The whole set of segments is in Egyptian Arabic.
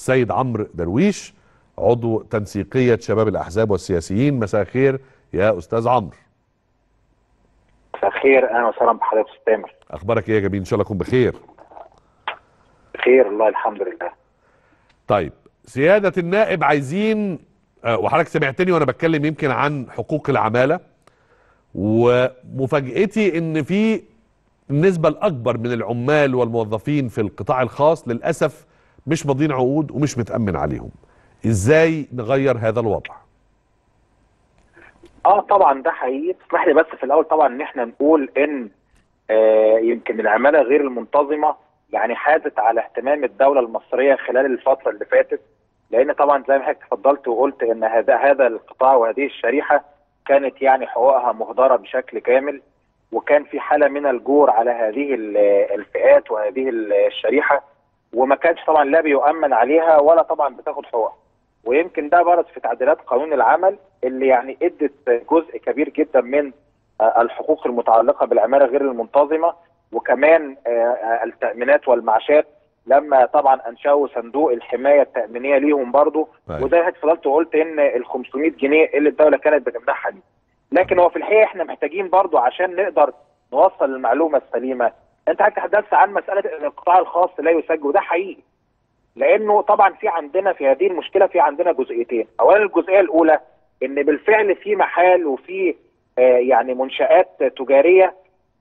السيد عمرو درويش عضو تنسيقيه شباب الاحزاب والسياسيين مساء الخير يا استاذ عمرو مساء الخير اهلا وسهلا بحضرتك استاذ تامر اخبارك ايه يا جميل ان شاء الله تكون بخير بخير الله الحمد لله طيب سياده النائب عايزين آه، وحضرتك سمعتني وانا بتكلم يمكن عن حقوق العماله ومفاجاتي ان في النسبه الاكبر من العمال والموظفين في القطاع الخاص للاسف مش ماضيين عقود ومش متامن عليهم ازاي نغير هذا الوضع اه طبعا ده حقيقي اسمح لي بس في الاول طبعا ان احنا نقول ان آه يمكن العماله غير المنتظمه يعني حازت على اهتمام الدوله المصريه خلال الفتره اللي فاتت لان طبعا زي ما حضرتك اتفضلت وقلت ان هذا هذا القطاع وهذه الشريحه كانت يعني حقوقها مهدره بشكل كامل وكان في حاله من الجور على هذه ال- الفئات وهذه الشريحه وما كانش طبعا لا بيؤمن عليها ولا طبعا بتاخد حقوقها ويمكن ده برز في تعديلات قانون العمل اللي يعني ادت جزء كبير جدا من آه، الحقوق المتعلقه بالعماله غير المنتظمه وكمان آه، آه، التامينات والمعاشات لما طبعا انشأوا صندوق الحمايه التامينيه ليهم برضو أيوة. وزي ما حضرتك فضلت وقلت ان ال 500 جنيه اللي الدوله كانت بتمنحها دي لكن هو في الحقيقه احنا محتاجين برضو عشان نقدر نوصل المعلومه السليمه انت حضرتك تحدثت عن مساله ان القطاع الخاص لا يسجل وده حقيقي لانه طبعا في عندنا في هذه المشكله في عندنا جزئيتين اولا الجزئيه الاولى ان بالفعل في محال وفي آه، يعني منشات تجاريه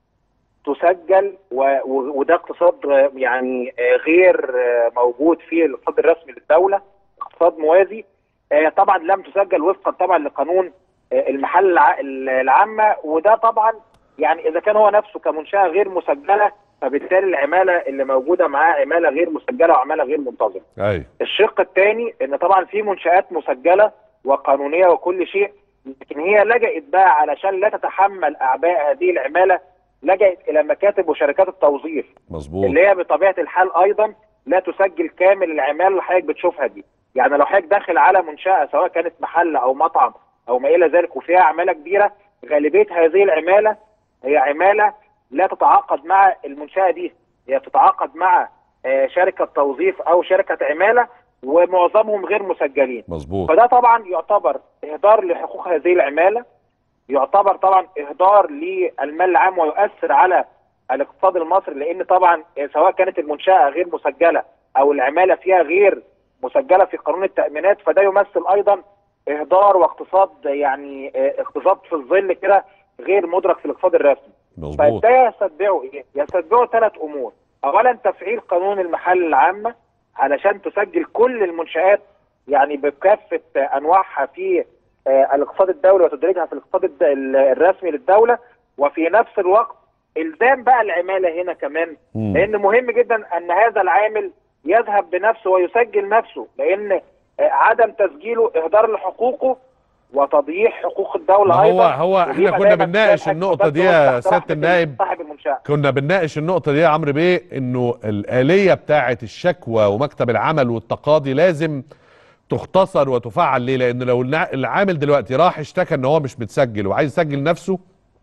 تسجل و- و- وده اقتصاد آه، يعني آه، غير آه، موجود في الاقتصاد الرسمي للدوله اقتصاد موازي آه، طبعا لم تسجل وفقا طبعا لقانون آه، المحل الع- العامه وده طبعا يعني اذا كان هو نفسه كمنشاه غير مسجله فبالتالي العماله اللي موجوده معاه عماله غير مسجله وعماله غير منتظمه ايوه الشق الثاني ان طبعا في منشات مسجله وقانونيه وكل شيء لكن هي لجأت بقى علشان لا تتحمل اعباء هذه العماله لجأت الى مكاتب وشركات التوظيف مظبوط اللي هي بطبيعه الحال ايضا لا تسجل كامل العماله اللي حضرتك بتشوفها دي يعني لو حضرتك داخل على منشاه سواء كانت محل او مطعم او ما الى ذلك وفيها عماله كبيره غالبيه هذه العماله هي عماله لا تتعاقد مع المنشاه دي هي تتعاقد مع آه، شركه توظيف او شركه عماله ومعظمهم غير مسجلين مظبوط فده طبعا يعتبر اهدار لحقوق هذه العماله يعتبر طبعا اهدار للمال العام ويؤثر على الاقتصاد المصري لان طبعا سواء كانت المنشاه غير مسجله او العماله فيها غير مسجله في قانون التامينات فده يمثل ايضا اهدار واقتصاد يعني اه، اقتصاد في الظل كده غير مدرك في الاقتصاد الرسمي مظبوط فده يستتبعه ايه؟ يستتبعه ثلاث امور اولا تفعيل قانون المحل العامه علشان تسجل كل المنشآت يعني بكافه انواعها في آه، الاقتصاد الدولي وتدريجها في الاقتصاد الد- ال- الرسمي للدوله وفي نفس الوقت الزام بقى العماله هنا كمان مم. لان مهم جدا ان هذا العامل يذهب بنفسه ويسجل نفسه لان آه، عدم تسجيله اهدار لحقوقه وتضييع حقوق الدوله ما هو ايضا هو احنا وبيبقى كنا دايماً بنناقش كان النقطه دي بس يا تحت سياده رحمة النائب صاحب المنشاه كنا بنناقش النقطة دي يا عمرو بيه انه الآلية بتاعة الشكوى ومكتب العمل والتقاضي لازم تختصر وتفعل ليه؟ لأن لو النع- العامل دلوقتي راح اشتكى ان هو مش متسجل وعايز يسجل نفسه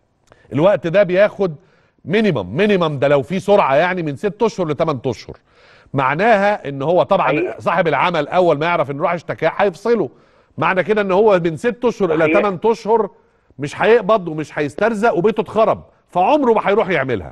الوقت ده بياخد مينيمم مينيمم ده لو في سرعة يعني من ست اشهر لثمان اشهر معناها ان هو طبعا حقيقي. صاحب العمل اول ما يعرف انه راح اشتكاه هيفصله معنى كده ان هو من ست اشهر الى صحيح. ثمان اشهر مش هيقبض ومش هيسترزق وبيته اتخرب فعمره ما هيروح يعملها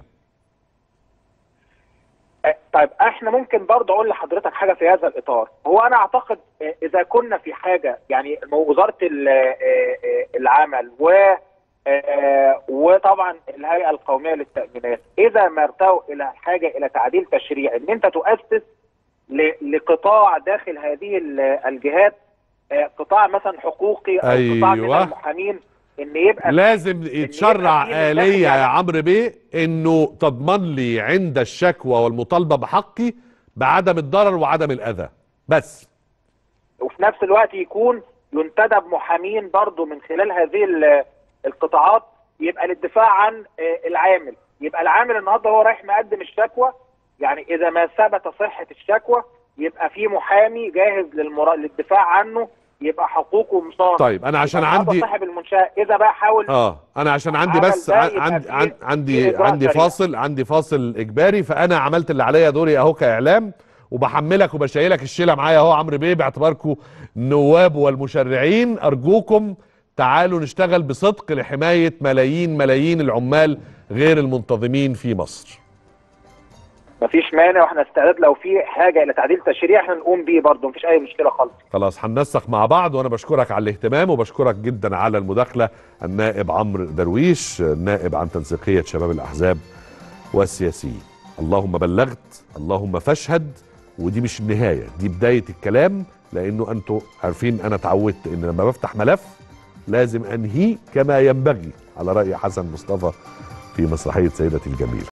آه، طيب احنا ممكن برضه اقول لحضرتك حاجه في هذا الاطار هو انا اعتقد آه، اذا كنا في حاجه يعني وزاره ال- آه، آه، العمل و آه، وطبعا الهيئه القوميه للتامينات اذا ما ارتوا الى حاجه الى تعديل تشريع ان انت تؤسس ل- لقطاع داخل هذه ال- الجهات آه، قطاع مثلا حقوقي او قطاع من أيوة. المحامين ان يبقى لازم يتشرع في من آلية داخل يا يعني- عمرو بيه انه تضمن لي عند الشكوى والمطالبة بحقي بعدم الضرر وعدم الأذى بس وفي نفس الوقت يكون ينتدب محامين برضه من خلال هذه ال- القطاعات يبقى للدفاع عن آه، العامل يبقى العامل النهارده هو رايح مقدم الشكوى يعني اذا ما ثبت صحه الشكوى يبقى في محامي جاهز للمرا... للدفاع عنه يبقى حقوقه مصانه طيب انا عشان يبقى النهاردة عندي صاحب المنشاه اذا بقى حاول اه انا عشان عندي عمل بس ده عن- يبقى عندي فيه- عن- فيه عندي إجراء عندي سريع. فاصل عندي فاصل اجباري فانا عملت اللي عليا دوري اهو كاعلام وبحملك وبشيلك الشيله معايا اهو عمرو بيه باعتباركم النواب والمشرعين ارجوكم تعالوا نشتغل بصدق لحمايه ملايين ملايين العمال غير المنتظمين في مصر مفيش مانع واحنا استعداد لو في حاجه الى تعديل تشريع احنا نقوم بيه برضه مفيش اي مشكله خالص خلاص هننسق مع بعض وانا بشكرك على الاهتمام وبشكرك جدا على المداخله النائب عمرو درويش نائب عن تنسيقيه شباب الاحزاب والسياسيين اللهم بلغت اللهم فاشهد ودي مش النهايه دي بدايه الكلام لانه انتوا عارفين انا اتعودت ان لما بفتح ملف لازم انهيه كما ينبغي على راي حسن مصطفى في مسرحيه سيدتي الجميله